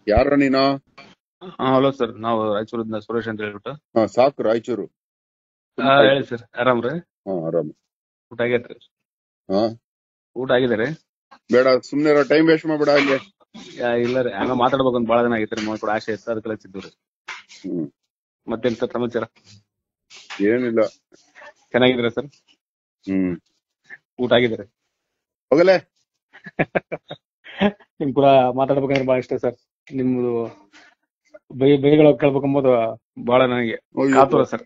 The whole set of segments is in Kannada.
ಯಾರ ನೀನು ಹಾ ಹಲೋ ಸರ್ ನಾವು ರಾಯಚೂರಿಂದ ಸುರೇಶ್ ಅಂತ ಹೇಳ್ಬಿಟ್ಟು ಹಾ ಸಾಕು ರಾಯಚೂರು ಹಾ ಹೇಳಿ ಸರ್ ಆರಾಮ್ರಿ ಹಾ ಆರಾಮ್ ಊಟ ಆಗೈತ್ರಿ ಹಾ ಊಟ ಆಗಿದೆ ರೀ ಬೇಡ ಸುಮ್ನೆ ಟೈಮ್ ವೇಸ್ಟ್ ಮಾಡ್ಬೇಡ ಅಲ್ಲಿ ಯಾ, ಇಲ್ಲ ರೀ ಹಂಗ ಮಾತಾಡ್ಬೇಕು ಅಂತ ಭಾಳ ದಿನ ಆಗೈತ್ರಿ ನಿಮ್ಮನ್ನ ಕೂಡ ಆಸೆ ಇತ್ತು ಅದಕ್ಕೆ ಹಚ್ಚಿದ್ವಿ ರೀ ಹ್ಮ್ ಮತ್ತೇನ್ ಸರ್ ಸಮಾಚಾರ ಏನಿಲ್ಲ ಚೆನ್ನಾಗಿದ್ದೀರಾ ಸರ್ ಹ್ಮ್ ಊಟ ಆಗಿದೆ ರೀ ಹೋಗಲೇ ನಿಮ್ ಕೂಡ ಮಾತಾಡ್ಬೇಕಂದ್ರೆ ಭಾಳ ಇಷ್ಟ ಸರ್ ನಿಮ್ದು ಬೈ ಬೈಗಳು ಕೇಳ್ಬೇಕಂಬೋದು ಬಹಳ ನನಗೆ ಅಯ್ಯೋ. ಕಾತುರ ಸರ್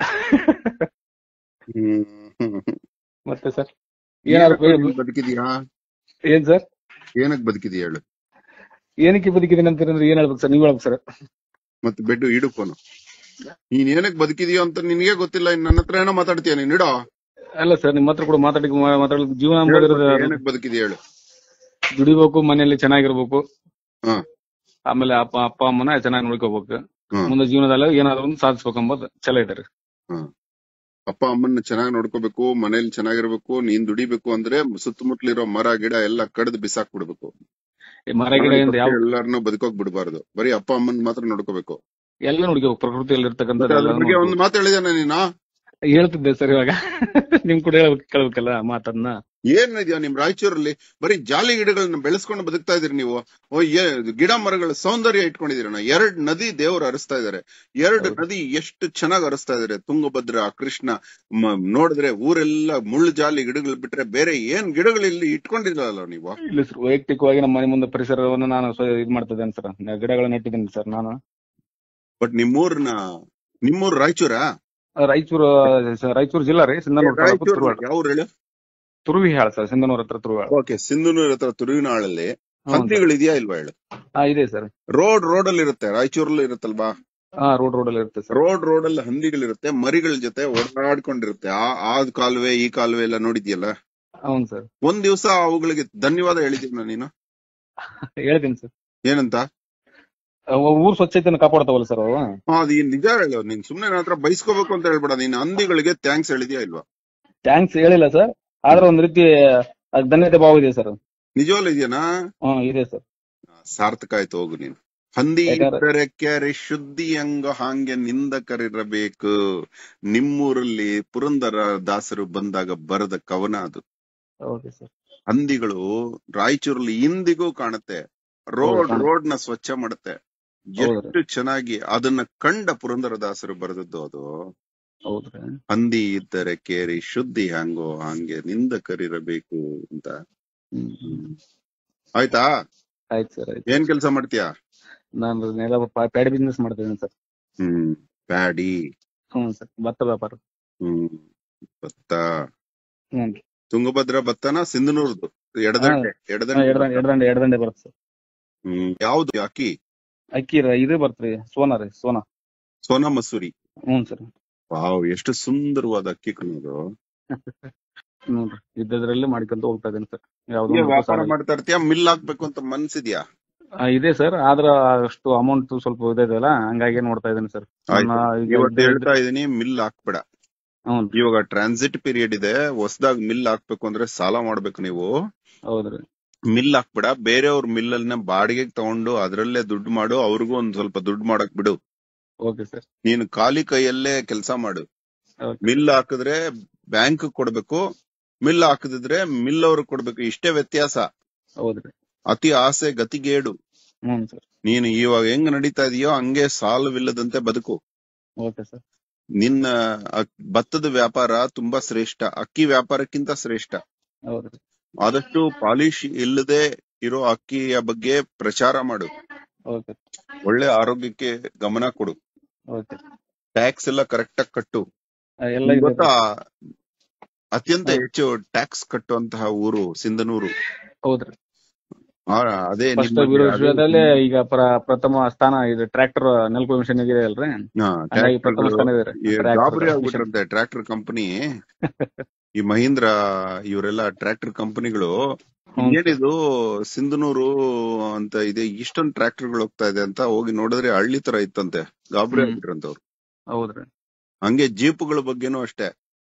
ಹ್ಮ್ ಮತ್ತೆ ಸರ್ ಏನಾದ್ರು ಬೈ- ಏನಕ್ಕೆ ಬದುಕಿದ್ಯಾ ಏನ್ ಸರ್ ಏನಕ್ ಬದುಕಿದ್ಯಾ ಹೇಳು ಏನಕ್ಕೆ ಬದುಕಿದ್ದೀನಿ ಅಂತೀರಂದ್ರೆ ಏನ್ ಹೇಳ್ಬೇಕು ಸರ್ ನೀವ್ ಹೇಳ್ಬೇಕು ಸರ್ ಮತ್ತೆ ಬೆಡ್ ಇಡುಕೋನು ನೀನ್ ಏನಕ್ ಬದುಕಿದ್ಯೋ ಅಂತ ನಿನಗೆ ಗೊತ್ತಿಲ್ಲ ಇನ್ ನನ್ನ ಹತ್ರ ಏನೋ ಮಾತಾಡ್ತೀಯ ನೀನ್ ಇಡೋ ಅಲ್ಲ ಸರ್ ನಿಮ್ಮ ಹತ್ರ ಕೂಡ ಮಾತಾಡಿ ಮಾತಾಡಲಿಕ್ಕೆ ಜೀವನ ಹೇಳು ಅಂಬೋದಿರೋದು ಮತ್ತೆ ಅದು. ಏನಕ್ ಬದುಕಿದ್ಯಾ ಹೇಳು ದುಡಿಬೇಕು ಮನೆಯಲ್ಲಿ ಚೆನ್ನಾಗಿರ್ಬೇಕು ಹಾ ಆಮೇಲೆ ಅಪ್ಪ ಅಪ್ಪ ಅಮ್ಮನ ಚೆನ್ನಾಗಿ ನೋಡ್ಕೋಬೇಕು ಹ್ಮ್ ಮುಂದೆ ಜೀವನದಲ್ಲಿ ಏನಾದ್ರು ಒಂದು ಸಾಧಿಸ್ಬೇಕು ಅಂಬೋದು ಛಲ ಇದೆ ರೀ ಹ್ಮ್ ಅಪ್ಪ ಅಮ್ಮನ್ನ ಚೆನ್ನಾಗಿ ನೋಡ್ಕೋಬೇಕು ಮನೇಲಿ ಚೆನ್ನಾಗಿರ್ಬೇಕು ನೀನ್ ದುಡಿಬೇಕು ಅಂದ್ರೆ ಸುತ್ತಮುತ್ತಲಿರೋ ಮರ ಗಿಡ ಎಲ್ಲ ಕಡ್ದು ಬಿಸಾಕ್ ಬಿಡ್ಬೇಕು ಈ ಮರ ಗಿಡದಿಂದ ಯಾವ ಎಲ್ಲಾರನ್ನೂ ಬದುಕೋಕ್ ಬಿಡಬಾರ್ದು ಬರೀ ಅಪ್ಪ ಅಮ್ಮನ್ ಮಾತ್ರ ನೋಡ್ಕೋಬೇಕು ಎಲ್ಲ ನೋಡ್ಕೋಬೇಕು ಪ್ರಕೃತಿಯಲ್ಲಿ ಮತ್ತೆ ಇರ್ತಕ್ಕಂಥದ್ದು ಅದ್ರ ಬಗ್ಗೆ ಒಂದು ಮಾತು ಹೇಳಿದಾನೆ ನೀನು ಹೇಳ್ತಿದ್ದೆ ಸರ್ ಇವಾಗ ನಿಮ್ ಕೂಡ ಹೇಳ್ಬೇಕು ಕೇಳ್ಬೇಕಲ್ಲ ಮಾತನ್ನ ಏನ್ ಇದೆಯಾ ನಿಮ್ ರಾಯಚೂರಲ್ಲಿ ಬರೀ ಜಾಲಿ ಗಿಡಗಳನ್ನ ಬೆಳೆಸ್ಕೊಂಡು ಬದುಕ್ತಾ ಇದೀರಿ ನೀವು ಓ ಏ ಗಿಡ ಮರಗಳ ಸೌಂದರ್ಯ ಇಟ್ಕೊಂಡಿದೀರಣ್ಣ ಎರಡ್ ನದಿ ದೇವ್ರು ಹರಿಸ್ತಾ ಇದಾರೆ ಎರಡು ಹೌದು. ನದಿ ಎಷ್ಟು ಚೆನ್ನಾಗಿ ಹರಿಸ್ತಾ ಇದಾರೆ ತುಂಗಭದ್ರ ಕೃಷ್ಣ ಮ- ನೋಡಿದ್ರೆ ಊರೆಲ್ಲ ಮುಳ್ಳು ಜಾಲಿ ಗಿಡಗಳು ಬಿಟ್ರೆ ಬೇರೆ ಏನ್ ಗಿಡಗಳು ಇಲ್ಲಿ ಇಟ್ಕೊಂಡಿರಲ್ಲ ನೀವು ಇಲ್ಲ ಸರ್ ವೈಯಕ್ತಿಕವಾಗಿ ನಮ್ಮ ಮನೆ ಮುಂದೆ ಪರಿಸರವನ್ನು ನಾನು ಸ್ವ- ಇದ್ ಮಾಡ್ತಿದ್ದೇನೆ ಸರ್ ಗಿಡಗಳನ್ನ ನೆಟ್ಟಿದ್ದೀನಿ ಸರ್ ನಾನು ಬಟ್ ನಿಮ್ಮೂರ್ನ ನಿಮ್ಮೂರ್ ರಾಯಚೂರಾ ರಾಯಚೂರು ಸ- ರಾಯಚೂರು ಜಿಲ್ಲಾ ರೀ ಸಿಂಧನೂರು ತಾಲೂಕು ರಾಯಚೂರು ತುರುವಾಳ ಯಾವ ಊರು ಹೇಳು ತುರುವಿ ಹಾಳ ಸರ್ ಸಿಂಧನೂರ್ ಹತ್ರ ತುರುವಾಳ ಓಕೆ ಸಿಂಧುನೂರ್ ಹತ್ರ ತುರುವಿನಾಳಲ್ಲಿ ಹಂದಿಗಳು ಇದೆಯಾ ಇಲ್ವಾ ಹೇಳು ಹಾ ಇದೆ ಸರ್ ರೋಡ್ ರೋಡ್ ಅಲ್ಲಿ ಇರುತ್ತೆ ರಾಯಚೂರಲ್ಲಿ ಇರುತ್ತಲ್ವಾ ಹಾ ರೋಡ್ ರೋಡ್ ಅಲ್ಲಿ ಇರುತ್ತೆ ಸರ್ ರೋಡ್ ರೋಡ್ ಅಲ್ಲಿ ಹಂದಿಗಳಿರುತ್ತೆ ಮರಿಗಳ ಜೊತೆ ಓಡಾಡ್ಕೊಂಡಿರುತ್ತೆ ಆ ಆ ಕಾಲುವೆ ಈ ಕಾಲುವೆ ಎಲ್ಲ ನೋಡಿದ್ಯಲ್ಲ ಹೌನ್ ಸರ್ ಒಂದ್ ದಿವಸ ಅವುಗಳಿಗೆ ಧನ್ಯವಾದ ಹೇಳಿದೀನ ನೀನು ಹೇಳ್ತೀನಿ ಸರ್ ಏನಂತ ಅವು ಊರ್ ಸ್ವಚ್ಛತೆಯನ್ನು ಕಾಪಾಡ್ತಾವಲ್ಲ ಸರ್ ಅವು ಹಾ ಅದು ಏನ್ ನಿಜ ಹೇಳು ನೀನ್ ಸುಮ್ನೆ ನನ್ನ ಹತ್ರ ಬೈಸ್ಕೋಬೇಕು ಅಂತ ಹೇಳ್ಬೇಡ ನೀನ್ ಹಂದಿಗಳಿಗೆ ಥ್ಯಾಂಕ್ಸ್ ಹೇಳಿದ್ಯಾ ಇಲ್ವಾ ಥ್ಯಾಂಕ್ಸ್ ಹೇಳಿಲ್ಲ ಸರ್ ಆದ್ರೆ ಒಂದ್ ರೀತಿ ಅದ್ ಧನ್ಯತೆ ಭಾವ ಇದೆ ಸರ್ ನಿಜವಾಗ್ಲೂ ಇದೆಯಾ ಹ್ಮ್ ಇದೆ ಸರ್ ಸಾರ್ಥಕ ಆಯ್ತು ಹೋಗು ನೀನು ಹಂದಿ ಯಾಕಂದ್ರೆ- ಇದ್ದರೆ ಕೆರೆ ಶುದ್ಧಿ ಅಂಗ ಹಾಂಗೆ ನಿಂದಕರಿರಬೇಕು ನಿಮ್ಮೂರಲ್ಲಿ ಪುರಂದರ ದಾಸರು ಬಂದಾಗ ಬರದ ಕವನ ಅದು ಓಕೆ ಸರ್ ಹಂದಿಗಳು ರಾಯಚೂರಲ್ಲಿ ಇಂದಿಗೂ ಕಾಣುತ್ತೆ ರೋಡ್ ಹೌದಾ? ರೋಡ್ ನ ಸ್ವಚ್ಛ ಮಾಡುತ್ತೆ ಹೌದ್ರಿ. ಎಷ್ಟು ಚೆನ್ನಾಗಿ ಅದನ್ನ ಕಂಡ ಪುರಂದರದಾಸರು ಬರೆದದ್ದು ಅದು ಹೌದ್ರಿ ಹಂದಿ ಇದ್ದರೆ ಕೇರಿ ಶುದ್ಧಿ ಹಂಗೋ ಹಂಗೆ ನಿಂದಕರಿರಬೇಕು ಅಂತ ಹ್ಮ್ ಹ್ಮ್. ಆಯ್ತಾ ಆಯ್ತು ಸರ್ ಆಯ್ತು ಏನ್ ಕೆಲಸ ಮಾಡ್ತೀಯಾ ನಾನು ನೆಲ ಪ್ಯಾಡಿ ಬಿಸ್ನೆಸ್ ಮಾಡ್ತಿದ್ದೀನಿ ಸರ್ ಹ್ಮ್ ಪ್ಯಾಡಿ ಹ್ಮ್ ಸರ್ ಭತ್ತ ವ್ಯಾಪಾರ ಹ್ಮ್ ಭತ್ತ ಹ್ಮ್ ತುಂಗಭದ್ರಾ ಭತ್ತನ ಸಿಂಧನೂರ್ದು ಎಡದಂಡೆ ಎಡದಂಡೆ ಎಡದಂಡೆ ಭತ್ತ. ಎಡದಂಡೆ ಎಡದಂಡೆ ಬರುತ್ತೆ ಸರ್ ಹ್ಮ್ ಯಾವ್ದು ಅಕ್ಕಿ ಅಕ್ಕಿ ರ- ಇದು ಬರ್ತ್ರಿ ಸೋನಾ ರೀ ಸೋನಾ ಸೋನಾ ಮಸೂರಿ ಹ್ಞೂ ಸರ್ ವಾವ್ ಎಷ್ಟು ಸುಂದರವಾದ ಅಕ್ಕಿ ಕಣೋದು ನೋಡ್ರಿ ಇದ್ದದ್ರಲ್ಲಿ ಮಾಡ್ಕೊಂತ ಹೋಗ್ತಾ ಇದ್ದೀನಿ ಸರ್ ಯಾವ್ದೋ ಹೀಗೆ ಒಂದು ವ್ಯಾಪಾರ ಸಾಲ- ಮಾಡ್ತಾ ಇರ್ತೀಯ ಮಿಲ್ ಹಾಕ್ಬೇಕು ಅಂತ ಮನ್ಸಿದ್ಯಾ ಆ, ಇದೆ ಸರ್ ಆದ್ರ ಅಷ್ಟು ಅಮೌಂಟ್ ಸ್ವಲ್ಪ ಇದೆಯಲ್ಲ ಹಂಗಾಗಿ ನೋಡ್ತಾ ಇದ್ದೀನಿ ಸರ್ ಆಯ್ತು. ಈಗ ಇವತ್ತು ಇದ್ದ- ಹೇಳ್ತಾ ಇದೀನಿ ಮಿಲ್ ಹಾಕ್ಬೇಡ ಹ್ಞೂ ಇವಾಗ ಟ್ರಾನ್ಸಿಟ್ ಪೀರಿಯಡ್ ಇದೆ ಹೊಸದಾಗಿ ಮಿಲ್ ಹಾಕ್ಬೇಕು ಅಂದ್ರೆ ಸಾಲ ಮಾಡ್ಬೇಕು ನೀವು ಹೌದ್ರಿ ಮಿಲ್ ಹಾಕ್ಬೇಡ ಬೇರೆಯವ್ರ ಮಿಲ್ ಅನ್ನ ಬಾಡಿಗೆಗೆ ತಗೊಂಡು ಅದ್ರಲ್ಲೇ ದುಡ್ಡು ಮಾಡು ಅವ್ರಿಗೂ ಒಂದ್ ಸ್ವಲ್ಪ ದುಡ್ಡು ಮಾಡಕ್ ಬಿಡು ಓಕೆ ಸರ್ ನೀನು ಖಾಲಿ ಕೈಯಲ್ಲೇ ಕೆಲಸ ಮಾಡು ಓಕೆ ಮಿಲ್ ಹಾಕಿದ್ರೆ ಬ್ಯಾಂಕ್ ಕೊಡ್ಬೇಕು ಮಿಲ್ ಹಾಕದಿದ್ರೆ ಮಿಲ್ ಅವ್ರಿಗೆ ಕೊಡ್ಬೇಕು ಇಷ್ಟೇ ವ್ಯತ್ಯಾಸ ಹೌದ್ರಿ ಅತಿ ಆಸೆ ಗತಿಗೇಡು ಹ್ಞೂ ಸರ್ ನೀನು ಇವಾಗ ಹೆಂಗ್ ನಡೀತಾ ಇದೆಯೋ ಹಂಗೆ ಸಾಲವಿಲ್ಲದಂತೆ ಬದುಕು ಓಕೆ ಸರ್ ನಿನ್ನ ಅಕ್- ಭತ್ತದ ವ್ಯಾಪಾರ ತುಂಬಾ ಶ್ರೇಷ್ಠ ಅಕ್ಕಿ ವ್ಯಾಪಾರಕ್ಕಿಂತ ಶ್ರೇಷ್ಠ ಹೌದ್ರಿ ಆದಷ್ಟು ಪಾಲಿಶ್ ಇಲ್ಲದೆ ಇರೋ ಅಕ್ಕಿಯ ಬಗ್ಗೆ ಪ್ರಚಾರ ಮಾಡು ಓಕೆ ಒಳ್ಳೆ ಆರೋಗ್ಯಕ್ಕೆ ಗಮನ ಕೊಡು ಓಕೆ ಟ್ಯಾಕ್ಸ್ ಎಲ್ಲ ಕರೆಕ್ಟ್ ಆಗಿ ಕಟ್ಟು ಎಲ್ಲ ನಿಂಗ್ ಇದೆ ಗೊತ್ತಾ ಅತ್ಯಂತ ಹೌದು. ಹೆಚ್ಚು ಟ್ಯಾಕ್ಸ್ ಕಟ್ಟುವಂತಹ ಊರು ಸಿಂಧನೂರು ಹೌದ್ರಿ ಆ, ಅದೇ ಫಸ್ಟ್ ನಿಮ್ಮಲ್ಲಿ ಅದೇ- ವಿಶ್ವದಲ್ಲೇ ಈಗ ಪ್ರ- ಪ್ರಥಮ ಸ್ಥಾನ ಇದು ಟ್ರ್ಯಾಕ್ಟರ್ ನೆಲಕು ಮಿಷನ್ ಇದೆ ಅಲ್ರಿ ಹಾ, ಹಂಗಾಗಿ ಪ್ರಥಮ tractor ಸ್ಥಾನ ಇದೆ ಈ Tractor ಗಾಬರಿ mission. ಆಗ್ಬಿಟ್ಟಿರುತ್ತೆ ಟ್ರ್ಯಾಕ್ಟರ್ ಕಂಪನಿ ಈ ಮಹೀಂದ್ರ ಇವರೆಲ್ಲ ಟ್ರ್ಯಾಕ್ಟರ್ ಕಂಪನಿಗಳು ಹ್ಮ್. ಏನಿದು ಸಿಂಧನೂರು ಅಂತ ಇದೆ ಇಷ್ಟೊಂದು ಟ್ರ್ಯಾಕ್ಟರ್ಗಳು ಹೋಗ್ತಾ ಇದೆ ಅಂತ ಹೋಗಿ ನೋಡಿದ್ರೆ ಹಳ್ಳಿ ತರ ಇತ್ತಂತೆ ಗಾಬರಿ ಹ್ಮ್. ಆಗ್ಬಿಟ್ರಂತವ್ರು ಹೌದ್ರಿ ಹಂಗೆ ಜೀಪುಗಳ ಬಗ್ಗೆನೂ ಅಷ್ಟೇ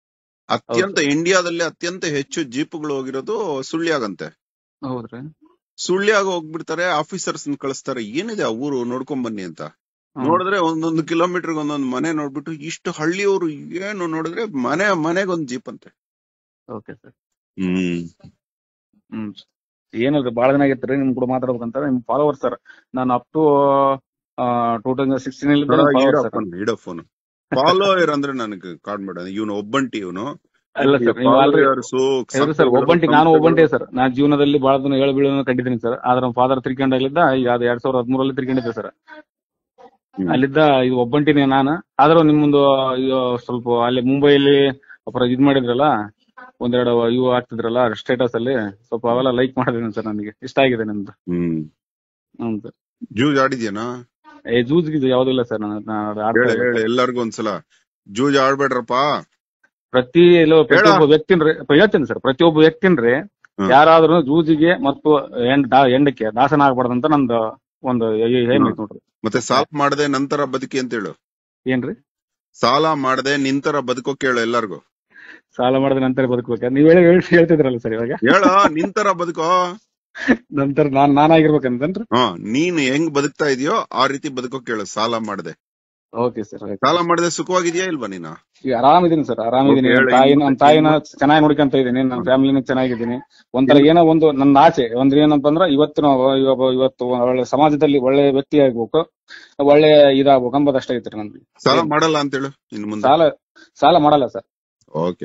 ಅತ್ಯಂತ ಇಂಡಿಯಾದಲ್ಲಿ ಅತ್ಯಂತ ಹೆಚ್ಚು ಜೀಪುಗಳು ಹೋಗಿರೋದು ಸುಳ್ಯಾಗಂತೆ ಹೌದ್ರಿ ಸುಳ್ಳ್ಯಾಗ ಹೋಗ್ಬಿಡ್ತಾರೆ ಆಫೀಸರ್ಸ್ ಕಳಿಸ್ತಾರೆ ಏನಿದೆ ಆ ಊರು ನೋಡ್ಕೊಂಡ್ ಬನ್ನಿ ಅಂತ ಹ್ಮ್. ನೋಡಿದ್ರೆ ಒಂದೊಂದು ಕಿಲೋಮೀಟರ್ ಒಂದೊಂದು ಮನೆ ನೋಡ್ಬಿಟ್ಟು ಇಷ್ಟು ಹಳ್ಳಿಯವರು ಏನು ನೋಡಿದ್ರೆ ಮನೆ ಮನೆಗೊಂದ್ ಜೀಪ್ ಅಂತೆ ಓಕೆ ಸರ್ ಹ್ಮ್ ಹ್ಮ್ ಏನಲ್ರಿ ಬಹಳ ದಿನ ಆಗೈತ್ರಿ ನಿಮ್ ಕೂಡ ಮಾತಾಡ್ಬೇಕಂತ ನಿಮ್ ಫಾಲೋವರ್ ಸರ್ ನಾನು up to two thousand sixteen ಅಲ್ಲಿ ಫಾಲೋವರ್ ಸರ್ ಇಡೋ ಫೋನ್ ಫಾಲೋಯರ್ ಅಂದ್ರೆ ನನಗೆ ಕಾಡ್ ಮಾಡ ಇವನು ಒಬ್ಬಂಟಿ ಇವನು ಅಲ್ಲ ಸರ್ ನೀವು ಆಲ್ರೆಡಿ ಸರ್ ಒಬ್ಬಂಟಿ ನಾನು ಒಬ್ಬಂಟಿ ಸರ್ ನಾನು ಜೀವನದಲ್ಲಿ ಬಹಳ ದಿನ ಏಳು ಬೀಳನ್ನು ಕಂಡಿದ್ದೀನಿ ಸರ್ ಆದ್ರೆ ನಮ್ಮ ಫಾದರ್ ತಿರ್ಕೊಂಡಾಗ್ಲಿದ್ದ ಈಗ ಅದು ಎರಡ್ ಸಾವಿರದ ಹದಿಮೂರಲ್ಲಿ ತಿರ್ಕೊಂಡಿದ್ದೆ ಸರ್ ಅಲ್ಲಿದ್ದ ಇದು ಒಬ್ಬಂಟಿನೇ ನಾನು ಆದ್ರೂ ನಿಮ್ಮೊಂದು ಇದು ಸ್ವಲ್ಪ ಅಲ್ಲಿ ಮುಂಬೈಲಿ ಅப்புறம் ಇದ್ ಮಾಡಿದ್ರಲ್ಲ ಒಂದೆರಡು ಇವು ಆಗ್ತಿದ್ರಲ್ಲ ಸ್ಟೇಟಸ್ ಅಲ್ಲಿ ಸ್ವಲ್ಪ ಅವೆಲ್ಲ ಲೈಕ್ ಮಾಡಿದ್ದೀನಿ ಸರ್ ನನಗೆ ಇಷ್ಟ ಆಗಿದೆ ನಿಮ್ದು ಹ್ಮ್ ಹ್ಮ್ ಸರ್ ಜೂಜ್ ಆಡಿದ್ಯಾನಾ ಏ ಜೂಜ್ ಗೀಜ್ ಯಾವ್ದು ಇಲ್ಲ ಸರ್ ನಾನು ನಾನು ಆಡ್ತಾ ಹೇಳ ಇಲ್ಲ ಹೇಳ ಎಲ್ಲಾರ್ಗು ಒಂದ್ಸಲ ಜೂಜ್ ಆಡ್ಬೇಡ್ರಪ್ಪ ಪ್ರತಿ ಎಲ್ಲೋ ಪ್ರತಿಯೊಬ್ಬ ವ್ಯಕ್ತಿನ್ರಿ ಹೇಳ್ತೀನಿ ಸರ್ ಪ್ರತಿಯೊಬ್ಬ ವ್ಯಕ್ತಿನ್ರಿ ಹ್ಮ್. ಯಾರಾದ್ರೂ ಜೂಜಿಗೆ ಮತ್ತು ಎಂಡ್ ದಾ- ಎಂಡಕ್ಕೆ ದಾಸನ ಆಗ್ಬಾರ್ದಂತ ನಂದು ಒಂದು ಏನ್ ಐತ್ ನೋಡ್ರಿ ಮತ್ತೆ ಸಾಲ ಮಾಡದೆ ನಂತರ ಬದುಕಿ ಅಂತ ಹೇಳು ಏನ್ರಿ ಸಾಲ ಮಾಡದೆ ನಿಂತರ ಬದುಕೋ ಕೇಳು ಎಲ್ಲಾರ್ಗು ಸಾಲ ಮಾಡಿದ ನಂತರ ಬದುಕ್ಬೇಕ ನೀವ್ ಹೇಳಿ ಹೇಳ್- ಹೇಳ್ತಿದ್ರಲ್ಲ ಸರ್ ಇವಾಗ ಹೇಳ ನಿಂತರ ಬದುಕೋ ನಂತರ ನಾನ್ ನಾನಾಗಿರ್ಬೇಕಂತನ್ರಿ ಹ ನೀನ್ ಹೆಂಗ್ ಬದುಕ್ತಾ ಇದೆಯೋ ಆ ರೀತಿ ಬದುಕೋ ಕೇಳು ಸಾಲ ಮಾಡದೆ ಓಕೆ ಸರ್ ಸಾಲ ಮಾಡದೆ ಸುಖವಾಗಿದ್ಯಾ ಇಲ್ವಾ ನೀನು ಈಗ ಆರಾಮಿದೀನಿ ಸರ್ ಆರಾಮಿದೀನಿ Okay, ನಮ್ ಹೇಳಿ. ತಾಯಿನ ನಮ್ ತಾಯಿನ ಚೆನ್ನಾಗಿ ನೋಡ್ಕೊಂತ ಇದೀನಿ ನಮ್ ಫ್ಯಾಮಿಲಿನ ಚೆನ್ನಾಗಿದ್ದೀನಿ ಒಂಥರ ಏನೋ ಒಂದು ನನ್ನ ಆಸೆ ಒಂದ್ ಏನಪ್ಪ ಅಂದ್ರ ಇವತ್ತು ನಾವು ಇವಾಗ ಇವತ್ತು ಒಳ್ಳೆ ಸಮಾಜದಲ್ಲಿ ಒಳ್ಳೆ ವ್ಯಕ್ತಿ ಆಗ್ಬೇಕು ಒಳ್ಳೆ ಇದಾಗ್ಬೇಕು ಅಂಬದ್ ಅಷ್ಟ ಐತ್ರಿ ನನ್ಗೆ ಸಾಲ ಮಾಡಲ್ಲ ಅಂತ ಹೇಳು ಇನ್ ಮುಂದೆ ಸಾಲ ಸಾಲ ಮಾಡಲ್ಲ ಸರ್ ಓಕೆ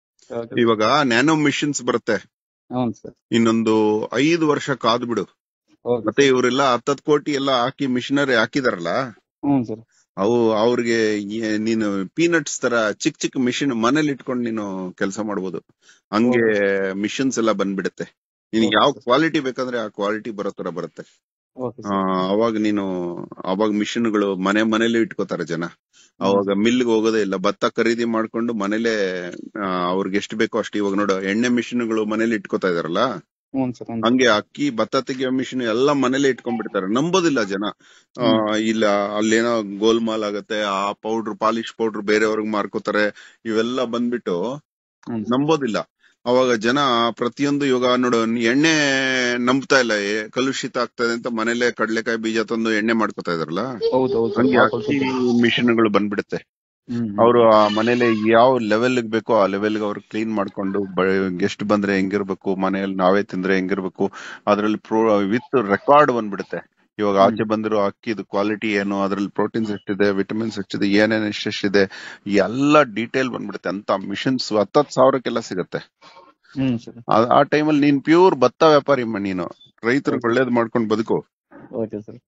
ಇವಾಗ ನ್ಯಾನೋ ಮಿಷನ್ಸ್ ಬರುತ್ತೆ ಹ್ಞೂ ಸರ್ ಇನ್ನೊಂದು ಐದು ವರ್ಷ ಕಾದ್ ಬಿಡು ಓಕೆ ಮತ್ತೆ ಇವರೆಲ್ಲ ಹತ್ತತ್ ಕೋಟಿ ಎಲ್ಲ ಹಾಕಿ ಮಿಷನರಿ ಹಾಕಿದಾರಲ್ಲ ಹ್ಞೂ ಸರ್ ಅವು ಅವ್ರಿಗೆ ಏ- ನೀನು ಪೀನಟ್ಸ್ ತರ ಚಿಕ್ಕ ಚಿಕ್ಕ ಮಿಷಿನ್ ಮನೇಲಿ ಇಟ್ಕೊಂಡು ನೀನು ಕೆಲಸ ಮಾಡ್ಬೋದು ಹಂಗೆ ಮಿಷನ್ಸ್ ಎಲ್ಲ ಬಂದ್ಬಿಡುತ್ತೆ ನಿನ್ಗೆ ಯಾವ Okay, sir. ಕ್ವಾಲಿಟಿ ಬೇಕಂದ್ರೆ ಆ ಕ್ವಾಲಿಟಿ ಬರೋ ತರ ಬರುತ್ತೆ ಓಕೆ ಆ, ಅವಾಗ ನೀನು ಅವಾಗ ಮಿಷಿನ್ಗಳು ಮನೆ ಮನೇಲಿ ಇಟ್ಕೋತಾರೆ ಜನ ಅವಾಗ ಮಿಲ್ಗೆ ಹೋಗೋದೇ ಇಲ್ಲ ಭತ್ತ ಖರೀದಿ ಮಾಡ್ಕೊಂಡು ಮನೇಲೆ ಆ, ಅವ್ರಿಗೆ ಎಷ್ಟು ಬೇಕೋ ಅಷ್ಟು ಇವಾಗ ನೋಡು ಎಣ್ಣೆ ಮಿಷಿನ್ಗಳು ಮನೇಲಿ ಇಟ್ಕೋತಾ ಇದಾರಲ್ಲ ಹ್ಞೂ ಸರ್ ಹ್ಞೂ ಹಂಗೆ ಅಕ್ಕಿ ಭತ್ತ ತೆಗಿಯೋ ಮಿಷಿನ್ ಎಲ್ಲ ಮನೇಲೆ ಇಟ್ಕೊಂಡ್ಬಿಡ್ತಾರೆ ನಂಬೋದಿಲ್ಲ ಜನ ಆ, ಇಲ್ಲ ಅಲ್ಲೇನೋ ಗೋಲ್ಮಾಲ್ ಆಗತ್ತೆ ಆ ಪೌಡರ್ ಪಾಲಿಶ್ ಪೌಡರ್ ಬೇರೆಯವ್ರಿಗೆ ಮಾರ್ಕೋತಾರೆ ಇವೆಲ್ಲ ಬಂದ್ಬಿಟ್ಟು ಹ್ಞೂ ನಂಬೋದಿಲ್ಲ ಅವಾಗ ಜನ ಪ್ರತಿಯೊಂದು ಇವಾಗ ನೋಡು ನೀ ಎಣ್ಣೆ ನಂಬ್ತಾ ಇಲ್ಲ ಏ, ಕಲುಷಿತ ಆಗ್ತದೆ ಅಂತ ಮನೇಲೆ ಕಡ್ಲೆಕಾಯಿ ಬೀಜ ತಂದು ಎಣ್ಣೆ ಮಾಡ್ಕೊತಾ ಇದಾರಲ್ಲ ಹೌದು ಹೌದು ಸರ್ ಹಂಗೆ ಭಾಳ ಅಕ್ಕಿ ಕಳ್ಸಿದ್ದೀನಿ. ಮಿಷಿನ್ಗಳು ಬಂದ್ಬಿಡುತ್ತೆ ಹ್ಮ್ ಅವರು ಆ ಮನೇಲಿ ಯಾವ ಲೆವೆಲ್ ಬೇಕೋ ಆ ಲೆವೆಲ್ ಅವ್ರು ಕ್ಲೀನ್ ಮಾಡ್ಕೊಂಡು ಗೆಸ್ಟ್ ಬಂದ್ರೆ ಹೆಂಗಿರ್ಬೇಕು ಮನೆಯಲ್ಲಿ ನಾವೇ ತಿಂದ್ರೆ ಹೆಂಗಿರ್ಬೇಕು ಅದ್ರಲ್ಲಿ ಪ್ರೋ ವಿತ್ ರೆಕಾರ್ಡ್ ಬಂದ್ಬಿಡುತ್ತೆ ಇವಾಗ ಆಚೆ ಬಂದಿರೋ ಅಕ್ಕಿದು ಕ್ವಾಲಿಟಿ ಏನು ಅದ್ರಲ್ಲಿ ಪ್ರೋಟೀನ್ಸ್ ಎಷ್ಟಿದೆ ವಿಟಮಿನ್ಸ್ ಎಷ್ಟಿದೆ ಏನೇನ್ ಎಷ್ಟೆಷ್ಟಿದೆ ಎಲ್ಲ ಡೀಟೇಲ್ ಬಂದ್ಬಿಡುತ್ತೆ ಅಂತ ಮಿಷನ್ಸ್ ಹತ್ತತ್ ಸಾವಿರಕ್ಕೆಲ್ಲ ಸಿಗತ್ತೆ ಹ್ಮ್ ಸರ್ ಆ- ಆ ಟೈಮಲ್ಲಿ ನೀನ್ ಪ್ಯೂರ್ ಭತ್ತ ವ್ಯಾಪಾರಿ ಮ ನೀನು ರೈತರಿಗೆ ಒಳ್ಳೇದ್ ಮಾಡ್ಕೊಂಡು ಬದುಕು ಓಕೆ ಸರ್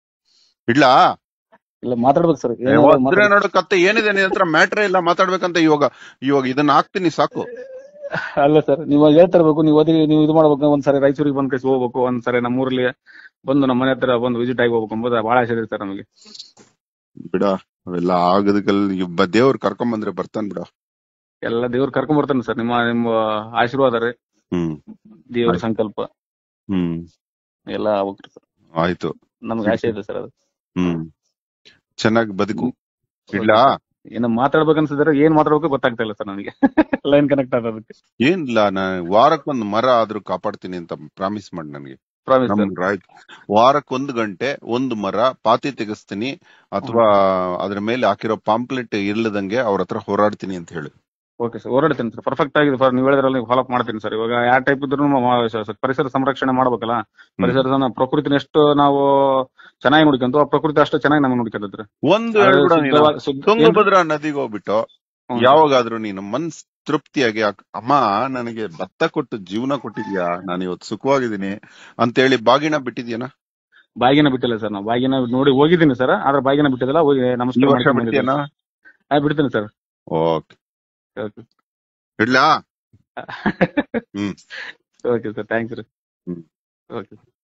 ಇಡ್ಲಾ ಇಲ್ಲ ಮಾತಾಡ್ಬೇಕು ಸರ್ ಏ, ಒದ್ರೆ ನೋಡು ಕತ್ತೆ ಏನಿದೆ ನಿನ್ ಹತ್ರ ಮ್ಯಾಟ್ರೇ ಇಲ್ಲ ಮಾತಾಡ್ಬೇಕಂತ ಇವಾಗ ಇವಾಗ ಇದನ್ನ ಹಾಕ್ತೀನಿ ಸಾಕು ಅಲ್ಲ ಸರ್ ನೀವು ಹೇಳ್ತಾ ಇರ್ಬೇಕು ನೀವು ಓದಿ ನೀವು ಇದು ಮಾಡ್ಬೇಕು ಒಂದ್ಸರಿ ರಾಯಚೂರಿಗೆ ಬಂದ್ ಕೈಸಿ ಹೋಗ್ಬೇಕು ಒಂದ್ಸರಿ ನಮ್ಮ ಊರಲ್ಲಿ ಬಂದು ನಮ್ಮ ಮನೆ ಹತ್ರ ಬಂದು ವಿಸಿಟ್ ಆಗಿ ಹೋಗ್ಬೇಕು ಎಂಬುದು ಬಹಳ ಆಸೆ ಇದೆ ಸರ್ ನಮಗೆ ಬಿಡ ಅವೆಲ್ಲ ಆಗದಕ್ಕಲ್ಲಿ ದೇವ್ರು ಕರ್ಕೊಂಡ್ ಬಂದ್ರೆ ಬರ್ತಾನ ಬಿಡ ಎಲ್ಲ ದೇವ್ರು ಕರ್ಕೊಂಡ್ ಬರ್ತಾನೆ ಸರ್ ನಿಮ್ಮ ನಿಮ್ಮ ಆಶೀರ್ವಾದ ರೀ ಹ್ಮ್ ದೇವ್ರ ಆಯ್ತು. ಸಂಕಲ್ಪ ಹ್ಮ್ ಎಲ್ಲ ಆಗ್ಬೇಕ್ರಿ ಸರ್ ಆಯ್ತು ನಮ್ಗೆ ಆಸೆ ಇದೆ ಸರ್ ಅದು ಹ್ಮ್ ಚೆನ್ನಾಗಿ ಬದುಕು ಇಡ್ಲಾ ಏನು ಮಾತಾಡ್ಬೇಕನ್ಸಿದ್ರೆ ಏನ್ ಮಾತಾಡ್ಬೇಕು ಗೊತ್ತಾಗ್ತಾ ಇಲ್ಲ ಸರ್ ನನಗೆ ಲೈನ್ ಕನೆಕ್ಟ್ ಆಗೋದಕ್ಕೆ ಏನಿಲ್ಲ ನಾ ವಾರಕ್ಕೊಂದ್ ಮರ ಆದ್ರೂ ಕಾಪಾಡ್ತೀನಿ ಅಂತ ಪ್ರಾಮಿಸ್ ಮಾಡಿ ನನಗೆ ಪ್ರಾಮಿಸ್ ಸರ್ ನಮ್ ರಾಯ್ ವಾರಕ್ಕೊಂದು ಗಂಟೆ ಒಂದು ಮರ ಪಾತಿ ತೆಗಿಸ್ತೀನಿ ಅಥವಾ ಅದ್ರ ಮೇಲೆ ಹಾಕಿರೋ ಪಾಂಪ್ಲೆಟ್ ಇರ್ಲದಂಗೆ ಅವ್ರ ಹತ್ರ ಹೋರಾಡ್ತೀನಿ ಅಂತ ಹೇಳಿ ಓಕೆ ಸರ್ ಹೊರಡ್ತೀನಿ ಸರ್ ಪರ್ಫೆಕ್ಟ್ ಆಗಿದೆ ಸರ್ ನೀವು ಹೇಳಿದ್ರಲ್ಲಿ ಫಾಲೋ ಮಾಡ್ತೀನಿ ಸರ್ ಇವಾಗ ಯಾವ ಟೈಪ್ ಇದ್ರು ಪರಿಸರ ಸಂರಕ್ಷಣೆ ಮಾಡ್ಬೇಕಲ್ಲ ಪರಿಸರ ಪ್ರಕೃತಿನ ಎಷ್ಟು ನಾವು ಚೆನ್ನಾಗಿ ನೋಡ್ಕೊಂತ ಆ ಪ್ರಕೃತಿ ಅಷ್ಟು ಚೆನ್ನಾಗಿ ನಮಗೆ ನೋಡ್ಕೊಂತೈತ್ರಿ ಒಂದು ಹೇಳ್ಬಿಡ ನೀನು ಶುದ್ಧವಾದ- ಶುದ್ಧ- ಏನ್- ತುಂಗಭದ್ರಾ ನದಿಗೆ ಹೋಗ್ಬಿಟ್ಟು ಹ್ಮ್. ಯಾವಾಗಾದ್ರೂ ನೀನು ಮನ್ಸ್ ತೃಪ್ತಿಯಾಗಿ ಅಕ್- ಅಮ್ಮ ನನಗೆ ಭತ್ತ ಕೊಟ್ಟು ಜೀವನ ಕೊಟ್ಟಿದ್ಯಾ ನಾನು ಇವತ್ತು ಸುಖವಾಗಿದ್ದೀನಿ ಅಂತೇಳಿ ಬಾಗಿನ ಬಿಟ್ಟಿದ್ಯಾನ ಬಾಗಿನ ಬಿಟ್ಟಿಲ್ಲ ಸರ್ ನಾವು ಬಾಗಿನ ನೋಡಿ ಹೋಗಿದ್ದೀನಿ ಸರ್ ಆದ್ರೆ ಬಾಗಿನ ಬಿಟ್ಟಿಲ್ಲ ಹೋಗಿ ಈ ನಮಸ್ಕಾರ ವರ್ಷ ಮಾಡ್ಕೊಂಡ್ ಬಿಡ್ತೀಯನ ಬಂದಿದ್ದೀನಿ. ಹಾ, ಬಿಡ್ತೀನಿ ಸರ್ ಓಕೆ ಇಡ್ಲಾ ಹ್ಮ್. ಓಕೆ ಸರ್ ಥ್ಯಾಂಕ್ಸ್ ರೀ ಹ್ಮ್. ಓಕೆ